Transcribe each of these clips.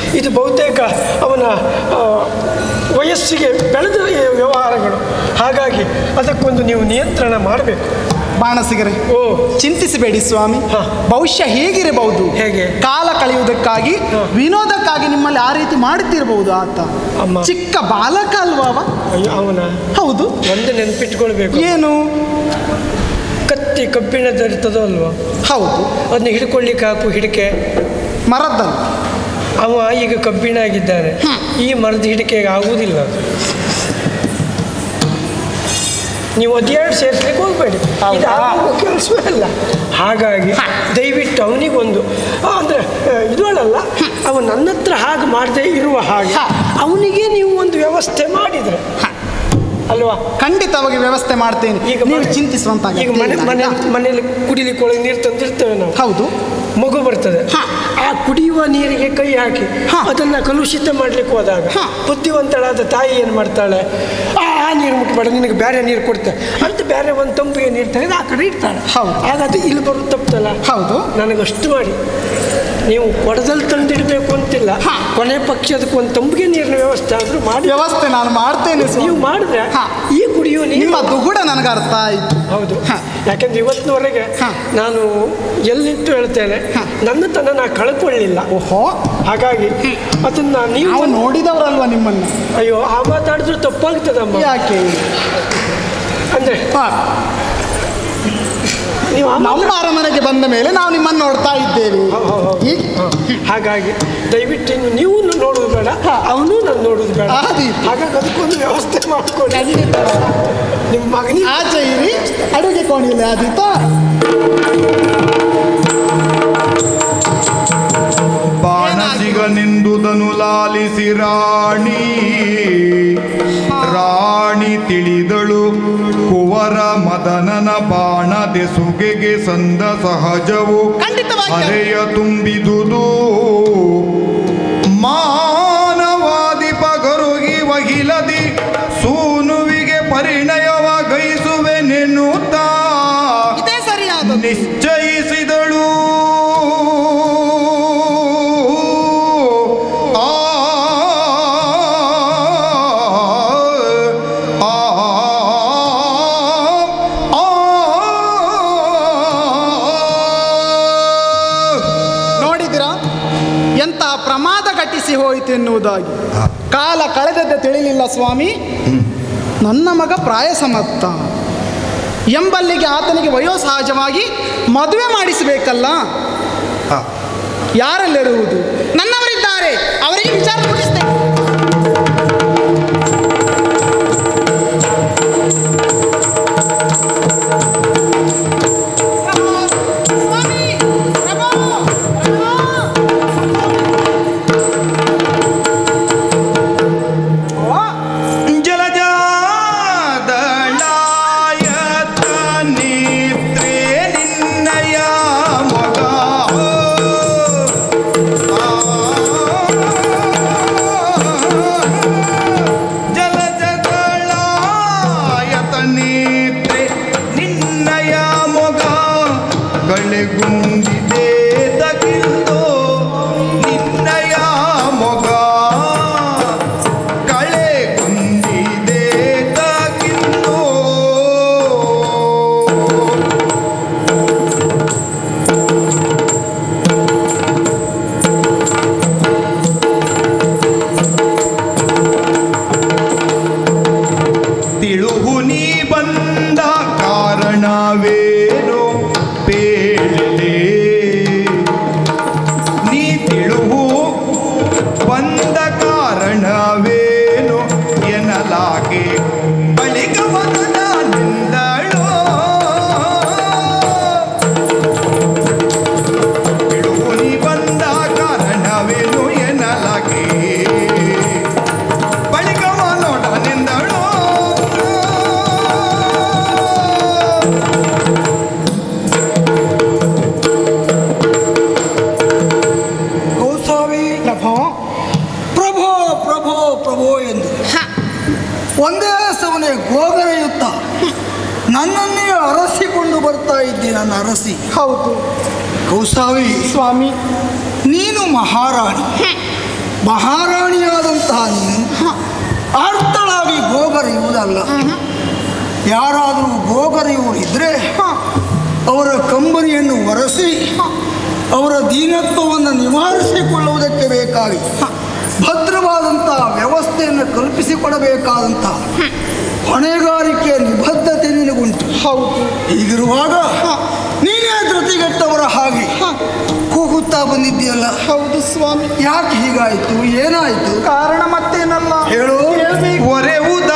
ಇದು ಬಹುತೇಕ ಅವನ ಆ, ವಯಸ್ಸಿಗೆ ಬೆಳೆದ ಈ ವ್ಯವಹಾರಗಳು ಹಾಗಾಗಿ ಅದಕ್ಕೊಂದು ನೀವು ನಿಯಂತ್ರಣ ಮಾಡಬೇಕು ಬಾಣಸಿಗರೆ ಓ ಚಿಂತಿಸಬೇಡಿ ಸ್ವಾಮಿ ಹ. ಭವಿಷ್ಯ ಹೇಗಿರಬಹುದು ಹೇಗೆ? ಕಾಲ ಕಳೆಯುವುದಕ್ಕಾಗಿ ಹ. ವಿನೋದಕ್ಕಾಗಿ ನಿಮ್ಮಲ್ಲಿ ಆ ರೀತಿ ಮಾಡುತ್ತಿರಬಹುದು ಆತ ಅಮ್ಮ. ಚಿಕ್ಕ ಬಾಲಕ ಅಲ್ವಾ ಅವ? ಅಯ್ಯೋ ಅವನ ಹೌದು ಒಂದು ನೆನಪಿಟ್ಕೊಳ್ಬೇಕು ಏನು ಕತ್ತಿ ಕಬ್ಬಿಣದರಿತದೋ ಅಲ್ವಾ ಹೌದು ಅದನ್ನ ಹಿಡ್ಕೊಳ್ಳಿಕ್ಕೆ ಹಾಕು ಹಿಡಿಕೆ ಮರದ್ದಲ್ಲ ಅವ ಈಗ ಕಬ್ಬಿಣ ಆಗಿದ್ದಾನೆ ಈ ಮರದ ಹಿಡಿಕೆಗೆ ಆಗುವುದಿಲ್ಲ ಅದು ನೀವು ಅದೆರಡು ಸೇರಿಸ್ಲಿಕ್ಕೆ ಹೋಗ್ಬೇಡಿ ಇದು ಆಗುವ ಕೆಲಸವೇ ಅಲ್ಲ ಹಾಗಾಗಿ ದಯವಿಟ್ಟು ಅವನಿಗೊಂದು ಅಂದರೆ ಇದೊಳಲ್ಲ ಅವ ನನ್ನ ಹತ್ರ ಹಾಗೆ ಮಾಡದೇ ಇರುವ ಹಾಗೆ ಅವನಿಗೆ ನೀವು ಒಂದು ವ್ಯವಸ್ಥೆ ಮಾಡಿದರೆ ಅಲ್ವಾ ಖಂಡಿತವಾಗಿ ವ್ಯವಸ್ಥೆ ಮಾಡ್ತೇನೆ ಈಗ ನೀವು ಮನೆ- ಚಿಂತಿಸುವಂತ ಈಗ ಅಗತ್ಯ ಮನೆ ಇಲ್ಲ. ಮನೆ ಮನೆಯಲ್ಲಿ ಕುಡಿಲಿಕ್ಕೆ ಒಳಗೆ ನೀರು ತಂದಿರ್ತೇವೆ ನಾವು ಹೌದು ಮಗು ಬರ್ತದೆ ಆ ಕುಡಿಯುವ ನೀರಿಗೆ ಕೈ ಹಾಕಿ ಹಾ. ಅದನ್ನ ಕಲುಷಿತ ಮಾಡ್ಲಿಕ್ಕೆ ಹೋದಾಗ ಹಾ. ಬುದ್ಧಿವಂತಳಾದ ತಾಯಿ ಏನು ಮಾಡ್ತಾಳೆ ಆ ಆ ನೀರು ಮುಟ್ಬೇಡ ನಿನಗೆ ಬೇರೆ ನೀರು ಕೊಡ್ತೆ ಅಂತ ಬೇರೆ ಒಂದು ತಂಪಿಗೆ ನೀರು ತೆಗೆದು ಆ ಕಡೆ ಇಡ್ತಾಳೆ ಹೌದು. ಆಗ ಅದು ಇಲ್ಲಿ ಬರೋದು ತಪ್ಪಲ್ಲ ಹೌದು ನನಗಷ್ಟು ಮಾಡಿ ನೀವು ಕೊಡದಲ್ಲಿ ತಂದಿಡಬೇಕು ಅಂತಿಲ್ಲ ಹಾ. ಕೊನೆ ಪಕ್ಷ ಅದಕ್ಕೆ ಒಂದು ತಂಪಿಗೆ ನೀರಿನ ವ್ಯವಸ್ಥೆ ಆದರೂ ಮಾಡಿ ವ್ಯವಸ್ಥೆ ನಾನು ಮಾಡ್ತೇನೆ ಸ್ವಾಮಿ. ನೀವು ಮಾಡಿದ್ರೆ ಹಾ. ಈ ಕುಡಿಯುವ ನೀರು ನಿಮ್ಮ ದುಗುಡ ನನಗೆ ಅರ್ಥ ಆಯ್ತು ಹೌದು ಹಾ. ಯಾಕೆಂದ್ರೆ ಇವತ್ತಿನವರೆಗೆ ಹಾ. ನಾನು ಎಲ್ಲಿಟ್ಟು ಹೇಳ್ತೇನೆ ನನ್ನ ತನ ನಾ ಕಳ್ಕೊಳ್ಳಿಲ್ಲ ಓಹೋ ಹಾಗಾಗಿ ಅದನ್ನ ನೀವು ನಾವು ನೋಡಿದವರಲ್ವಾ ನಿಮ್ಮನ್ನು ಅಯ್ಯೋ ಆ ಮಾತಾಡಿದ್ರು ತಪ್ಪಾಗ್ತದಮ್ಮ ಯಾಕೆ ಅಂದ್ರೆ ಹಾ, ನೀವು ಆ ನಮ್ಮ ಅರಮನೆಗೆ ಬಂದ ಮೇಲೆ ನಾವು ನಿಮ್ಮನ್ನು ನೋಡ್ತಾ ಇದ್ದೇವೆ ಹೌ- ಹೌ- ಹೌದು. ಈಗ ಹಾ. ಹಾಗಾಗಿ ದಯವಿಟ್ಟು ಇನ್ನು ನೀವು ನೋಡುದು ಬೇಡ ಅವನು ನಾನು ನೋಡುದು ಬೇಡ ಆ ರೀತಿ. ಹಾಗಾಗಿ ಅದಕ್ಕೊಂದು ವ್ಯವಸ್ಥೆ ಮಾಡ್ಕೊಳ್ಳಿ ನಿಮ್ಮ ಮಗನಿಗೆ ಆಚೆ ಇರಿ ಅಡುಗೆ ಕೋಣಿಯಲ್ಲಿ ಆದೀತಾ ಬಾಣಸಿಗನೆಂದುದನು ಲಾಲಿಸಿ ರಾಣಿ ರಾಣಿ ತಿಳಿದಳು ಕುವರ ಮದನನ ಬಾಣದೆ ಸುಗೆಗೆ ಸಂದ ಸಹಜವು ಖಂಡಿತವಾಗಿ. ಹರೆಯ ತುಂಬಿದುದು ಮಾನವಾದಿ ಪಗರುಗಿ ವಹಿಲದಿ ಸೂನುವಿಗೆ ಪರಿಣಯವ ಗೈಸುವೆನೆನ್ನುತ್ತಾ ಇದೇ ಸರಿಯಾದ ನಿಶ್ಚಯಿಸಿದಳು ಆ ಆ, ಆ, ನೋಡಿದಿರಾ ಎಂತ ಪ್ರಮಾದ ಘಟಿಸಿ ಹೋಯಿತು ಎನ್ನುವುದಾಗಿ ಕಾಲ ಕಳೆದದ್ದೇ ತಿಳಿಲಿಲ್ಲ ಸ್ವಾಮಿ ನನ್ನ ಮಗ ಪ್ರಾಯ ಸಮರ್ಥ ಎಂಬಲ್ಲಿಗೆ ಆತನಿಗೆ ವಯೋಸಹಜವಾಗಿ ಮದುವೆ ಮಾಡಿಸಬೇಕಲ್ಲ ಆ. ಯಾರಲ್ಲಿರುವುದು ನನ್ನವರಿದ್ದಾರೆ ಅವರಿಗೆ ವಿಚಾರ ಮುಗಿಸ್ತೇನೆ ಸ್ವಾಮಿ ಪ್ರಭು ಪ್ರಭು ಜಲಜಾದಳಾಯತ ನೇತ್ರೇ ನಿನ್ನಯ ಮಗ ಜಲಜಗಳಾಯತ ನೇತ್ರೇ ನಿನ್ನಯ ಮೊಗ ಕಳೆಗುಂದಿದೆ ತಗಿಲ್ದೋ ನಿನ್ನಯ ಮೊಗ ಕಳೆ ಕುಂದಿದೆ ತಾಕಿಂದು ತಿಳುಹು ನೀ ಬಂದ ಕಾರಣವೇನು ಪೇಳೆ ನೀ ತಿಳುಹು ಬಂದ ಕಾರಣವೇನು ಎನ್ನಲಾಗೆ ಬಳಿಕ ನಿಂದಳೋ ತಿಳುಹು ನೀ ಬಂದ ಕಾರಣವೇನು ಎನ್ನಲಾಗೆ ಬಳಿಕ ನೋಡ ನಿಂದಳೋ ಗೌಸ್ವಾಮಿ ಪ್ರಭು ಪ್ರಭೋ ಪ್ರಭೋ ಪ್ರಭೋ ಎಂದು ಒಂದೇ ಸವನೆ ಗೋಗರೆಯುತ್ತ ನನ್ನನ್ನೇ ಅರಸಿಕೊಂಡು ಬರ್ತಾ ಇದ್ದಿ ನನ್ನ ಅರಸಿ ಹೌದು ಕೌಸಾವಿ ಸ್ವಾಮಿ ನೀನು ಮಹಾರಾಣಿ ಮಹಾರಾಣಿಯಾದಂತಹ ನೀನು ಆರ್ತಳಾಗಿ ಗೋಗರೆಯುವುದಲ್ಲ ಯಾರಾದರೂ ಗೋಗರೆಯುವರಿದ್ದರೆ ಅವರ ಕಂಬನಿಯನ್ನು ಒರೆಸಿ ಅವರ ದೀನತ್ವವನ್ನು ನಿವಾರಿಸಿಕೊಳ್ಳುವುದಕ್ಕೆ ಬೇಕಾಗಿ ಭದ್ರವಾದಂತಹ ವ್ಯವಸ್ಥೆಯನ್ನು ಕಲ್ಪಿಸಿಕೊಡಬೇಕಾದಂತಹ ಹೊಣೆಗಾರಿಕೆಯ ನಿಬದ್ಧತೆ ನಿನಗುಂಟು ಹೌದು ಹೀಗಿರುವಾಗ ನೀನೇ ಧೃತಿಗೆಟ್ಟವರ ಹಾಗೆ ಕೂಗುತ್ತಾ ಬಂದಿದ್ದೀಯಲ್ಲ ಹೌದು ಸ್ವಾಮಿ ಯಾಕೆ ಹೀಗಾಯಿತು ಏನಾಯಿತು ಕಾರಣ ಮತ್ತೇನಲ್ಲ ಹೇಳು ಒರೆವುದ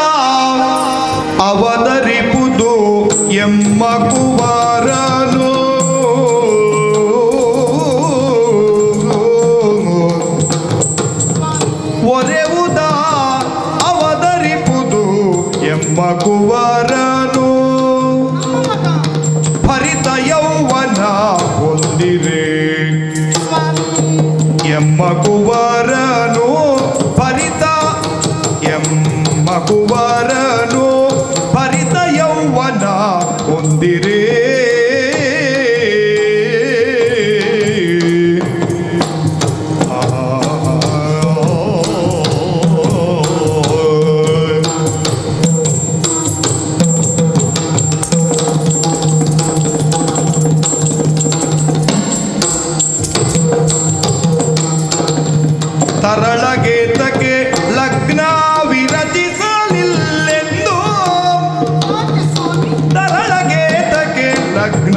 ಅವತರಿಪುದು ಎಮ್ಮ ಕುವಾರನು ಒರೆವುದ ಅವತರಿಪುದು ಎಂಬ ಕುವರನು ಭರಿತ ಯೌವನ ಹೊಂದಿರೆ ಎಮ್ಮ ಕುವರನು ಭರಿತ ಎಮ್ಮ ಕುವರನು ಭರಿತ ಯೌವನ ಹೊಂದಿರೇ ತರಳಗೇತಕ್ಕೆ ಲಗ್ನ ವಿರಚಿಸಲಿಲ್ಲೆಂದು ತರಳಗೇತಕ್ಕೆ ಲಗ್ನ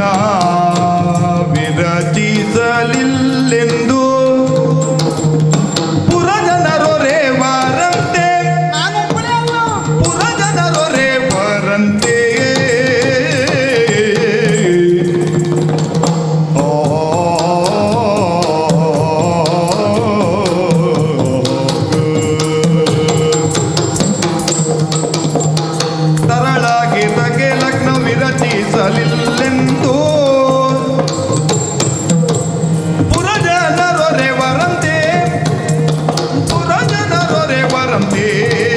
ವಿರಚಿಸಲಿಲ್ಲೆಂದು ಪುರಜನರೊರೆ ವಾರಂತೆ ಪುರಜನರೊರೆ ವಾರಂತೆ ತರಳಾಗಿ ತಗೆ ಲಗ್ನ ವಿರಚಿಸಲಿಲ್ಲೆಂದು ಪುರಜನರೊರೆ ವರಂತೆ ಪುರಜನರೊರೆ ವರಂತೆ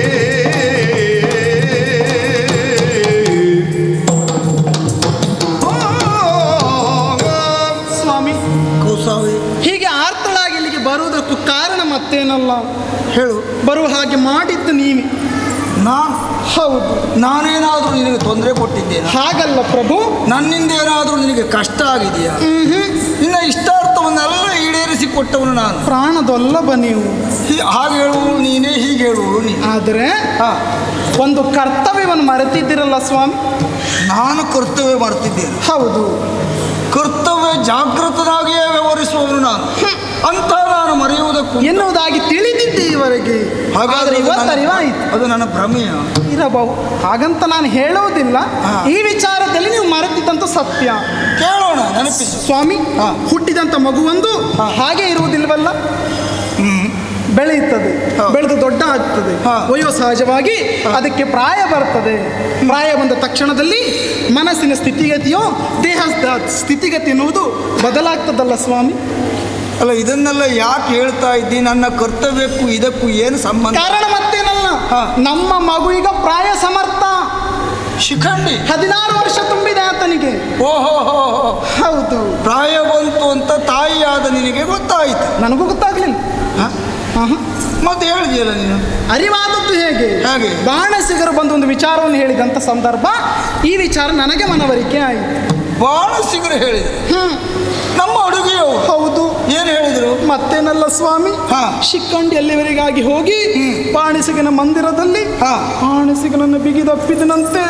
ಸ್ವಾಮಿ ಕೌಸಾವೆ ಹೀಗೆ ಆರ್ತಳಾಗಿ ಇಲ್ಲಿಗೆ ಬರುವುದಕ್ಕೂ ಕಾರಣ ಮತ್ತೇನಲ್ಲ ಹೇಳು ಬರುವ ಹಾಗೆ ಮಾಡಿದ್ದು ನೀನು ನಾನು ಹೌದು ನಾನೇನಾದರೂ ನಿನಗೆ ತೊಂದರೆ ಕೊಟ್ಟಿದ್ದೇನೆ ಹಾಗಲ್ಲ ಪ್ರಭು ನನ್ನಿಂದ ಏನಾದರೂ ನಿನಗೆ ಕಷ್ಟ ಆಗಿದೆಯಾ ನಿನ್ನ ಇಷ್ಟಾರ್ಥವನ್ನೆಲ್ಲ ಈಡೇರಿಸಿ ಕೊಟ್ಟವನು ನಾನು ಪ್ರಾಣದೊಲ್ಲಬ ನೀವು ಹೀ- ಹಾಗೆ ಹೇಳುವಳು ನೀನೇ ಹೀಗೆ ಹೇಳುವಳು ನೀನು ಆದರೆ ಹಾ ಒಂದು ಕರ್ತವ್ಯವನ್ನು ಮರೆತಿದ್ದೀರಲ್ಲ ಸ್ವಾಮಿ ನಾನು ಕರ್ತವ್ಯ ಮಾಡ್ತಿದ್ದೇನೆ ಹೌದು ಕರ್ತವ್ಯ ಜಾಗೃತನಾಗಿಯೇ ವ್ಯವಹರಿಸುವವನು ನಾನು ಅಂತ ನಾನು ಮರೆಯುವುದಕ್ಕೂ ಎನ್ನುವುದಾಗಿ ತಿಳಿದಿದ್ದೆ ಇವರೆಗೆ ಹಾಗಾದ್ರೆ ಅದು ಇವತ್ತು ನನ್ನ- ಅರಿವಾಯಿತು ಅದು ನನ್ನ ಭ್ರಮೆಯ ಇರಬಹುದು ಹಾಗಂತ ನಾನು ಹೇಳುವುದಿಲ್ಲ ಹಾ. ಈ ವಿಚಾರದಲ್ಲಿ ನೀವು ಮರೆತಿದ್ದಂತ ಸತ್ಯ ಕೇಳೋಣ ನೆನಪಿಸು ಸ್ವಾಮಿ ಹಾ. ಹುಟ್ಟಿದಂತ ಮಗುವೊಂದು ಹಾಗೆ ಇರುವುದಿಲ್ವಲ್ಲ ಬೆಳೆಯುತ್ತದೆ ಹಾ. ಬೆಳೆದು ದೊಡ್ಡ ಆಗ್ತದೆ ಹಾ. ವಯೋ ಸಹಜವಾಗಿ ಅದಕ್ಕೆ ಪ್ರಾಯ ಬರ್ತದೆ ಪ್ರಾಯ ಬಂದ ತಕ್ಷಣದಲ್ಲಿ ಮನಸ್ಸಿನ ಸ್ಥಿತಿಗತಿಯೋ ದೇಹದ ಸ್ಥಿತಿಗತಿ ಎನ್ನುವುದು ಬದಲಾಗ್ತದಲ್ಲ ಸ್ವಾಮಿ ಅಲ್ಲ ಇದನ್ನೆಲ್ಲ ಯಾಕೆ ಹೇಳ್ತಾ ಇದ್ದಿ ನನ್ನ ಕರ್ತವ್ಯಕ್ಕೂ ಇದಕ್ಕೂ ಏನು ಸಂಬಂಧ ಕಾರಣ ಮತ್ತೇನಲ್ಲ ಹಾ. ನಮ್ಮ ಮಗು ಈಗ ಪ್ರಾಯ ಸಮರ್ಥ ಶಿಖಂಡಿ ಹದಿನಾರು ವರ್ಷ ತುಂಬಿದೆ ಆತನಿಗೆ ಓಹೋ ಹೌದು ಪ್ರಾಯ ಬಂತು ಅಂತ ತಾಯಿಯಾದ ನಿನಗೆ ಗೊತ್ತಾಯಿತು ನನಗೂ ಗೊತ್ತಾಗ್ಲಿಲ್ಲ ಹ? ಆಹಾ. ಮತ್ತೆ ಹೇಳಿದೆಯಲ್ಲ ನೀನು ಅರಿವಾದದ್ದು ಹೇಗೆ ಹೇಗೆ? ಬಾಣಸಿಗರು ಬಂದು ಒಂದು ವಿಚಾರವನ್ನು ಹೇಳಿದಂಥ ಸಂದರ್ಭ ಈ ವಿಚಾರ ನನಗೆ ಮನವರಿಕೆ ಆಯಿತು ಬಾಳ ಸಿಗರು ಹೇಳಿದರು ಹ್ಮ್ ನಮ್ಮ ಅಡುಗೆಯವರು ಹೌದು ಏನು ಹೇಳಿದರು ಮತ್ತೇನಲ್ಲ ಸ್ವಾಮಿ ಹಾ. ಶಿಕ್ಕಂಡಿ ಎಲ್ಲಿವರೆಗಾಗಿ ಹೋಗಿ ಬಾಣಸಿಗನ ಮಂದಿರದಲ್ಲಿ ಹಾ. ಬಾಣಸಿಗನನ್ನು ಬಿಗಿದಪ್ಪಿದನಂತೆ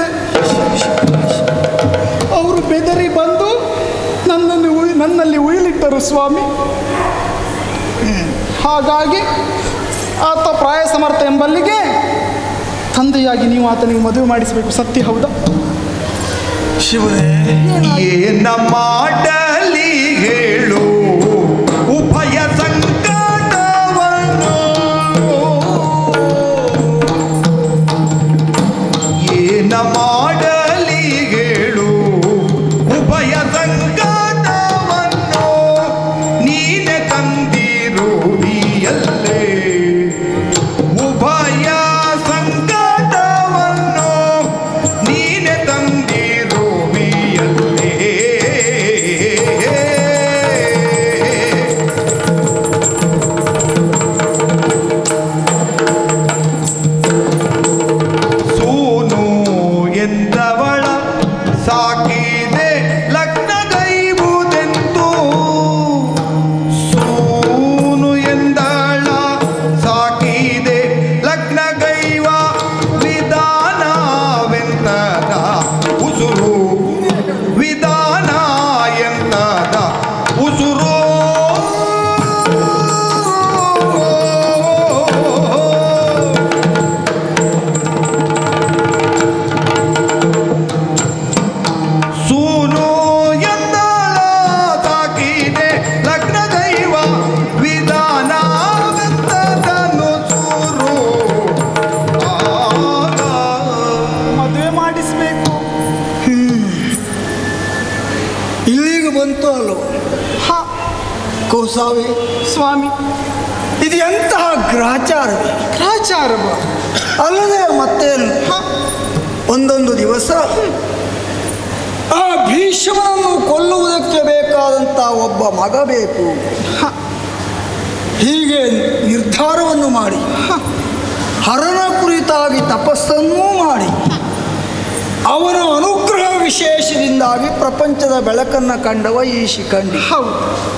ಅವರು ಬೆದರಿ ಬಂದು ನನ್ನನ್ನು ಉಯ್- ನನ್ನಲ್ಲಿ ಉಯಿಲಿಟ್ಟರು ಸ್ವಾಮಿ ಹಾಗಾಗಿ ಆತ ಪ್ರಾಯ ಸಮರ್ಥ ಎಂಬಲ್ಲಿಗೆ ತಂದೆಯಾಗಿ ನೀವು ಆತನಿಗೆ ಮದುವೆ ಮಾಡಿಸಬೇಕು ಸತ್ಯ ಹೌದಾ ಶಿವರೇ ಏನ ಮಾಡಲಿ ಹೇಳು ಉಭಯ ಸಂಕಟವನ್ನು ಏನ ಮಾಡಲಿ ಹೇಳು ಉಭಯ ಸಂಕಟವನ್ನು ನೀನೆ ತಂದಿರುವಿಯಲ್ಲೇ ಉಭಯ ಸಂಕಟವನ್ನು ನೀನೆ ತಂದಿರುವಿಯಲ್ಲೇ ಸಾವಿ ಸ್ವಾಮಿ ಇದು ಎಂತಹ ಗ್ರಹಚಾರವೇ ಗ್ರಹಚಾರ ಅಲ್ಲದೆ ಮತ್ತೇನು ಒಂದೊಂದು ದಿವಸ ಆ ಭೀಷ್ಮನನ್ನು ಕೊಲ್ಲುವುದಕ್ಕೆ ಬೇಕಾದಂಥ ಒಬ್ಬ ಮಗ ಬೇಕು ಹೀಗೆ ನಿರ್ಧಾರವನ್ನು ಮಾಡಿ ಹರನ ಕುರಿತಾಗಿ ತಪಸ್ಸನ್ನೂ ಮಾಡಿ ಅವನ ಅನುಗ್ರಹ ವಿಶೇಷದಿಂದಾಗಿ ಪ್ರಪಂಚದ ಬೆಳಕನ್ನು ಕಂಡವ ಈ ಶಿಖಂಡಿ ಹೌದು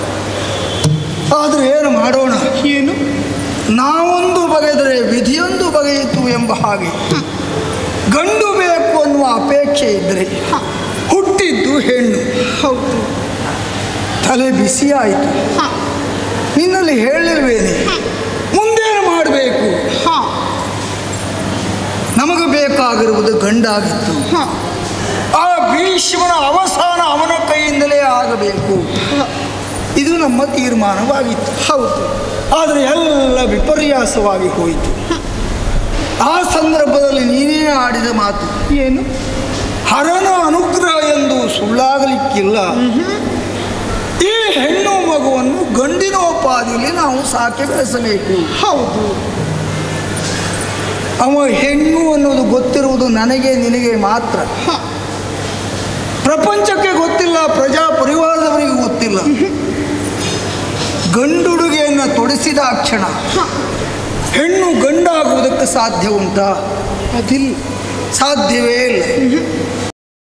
ಆದ್ರೆ ಏನು ಮಾಡೋಣ ಏನು ನಾವೊಂದು ಬಗೆದರೆ ವಿಧಿಯೊಂದು ಬಗೆಯಿತು ಎಂಬ ಹಾಗೆ ಗಂಡು ಬೇಕು ಅನ್ನುವ ಅಪೇಕ್ಷೆ ಇದ್ದರೆ ಹುಟ್ಟಿದ್ದು ಹೆಣ್ಣು ಹೌದು ತಲೆ ಬಿಸಿಯಾಯಿತು ಹ. ನಿನ್ನಲ್ಲಿ ಹೇಳಿಲ್ವೇನೆ ಮುಂದೇನು ಮಾಡಬೇಕು ಹ ನಮಗೆ ಬೇಕಾಗಿರುವುದು ಗಂಡಾಗಿತ್ತು ಹ ಆ ಭೀಷ್ಮನ ಅವಸಾನ ಅವನ ಕೈಯಿಂದಲೇ ಆಗಬೇಕು ಇದು ನಮ್ಮ ತೀರ್ಮಾನವಾಗಿತ್ತು ಹೌದು ಆದರೆ ಎಲ್ಲ ವಿಪರ್ಯಾಸವಾಗಿ ಹೋಯಿತು ಆ ಸಂದರ್ಭದಲ್ಲಿ ನೀನೇ ಆಡಿದ ಮಾತು ಏನು ಹರನ ಅನುಗ್ರಹ ಎಂದು ಸುಳ್ಳಾಗಲಿಕ್ಕಿಲ್ಲ ಈ ಹೆಣ್ಣು ಮಗುವನ್ನು ಗಂಡಿನೋಪಾದಿಯಲ್ಲಿ ನಾವು ಸಾಕಿ ಬೆಳೆಸಬೇಕು ಹೌದು ಅವ ಹೆಣ್ಣು ಅನ್ನೋದು ಗೊತ್ತಿರುವುದು ನನಗೆ ನಿನಗೆ ಮಾತ್ರ ಪ್ರಪಂಚಕ್ಕೆ ಗೊತ್ತಿಲ್ಲ ಪ್ರಜಾ ಪರಿವಾರದವರಿಗೆ ಗೊತ್ತಿಲ್ಲ ಗಂಡುಡುಗೆಯನ್ನು ತೊಡಿಸಿದ ಕ್ಷಣ ಹೆಣ್ಣು ಗಂಡಾಗುವುದಕ್ಕೆ ಸಾಧ್ಯ ಉಂಟಾ ಅದಿಲ್ಲ ಸಾಧ್ಯವೇ ಇಲ್ಲ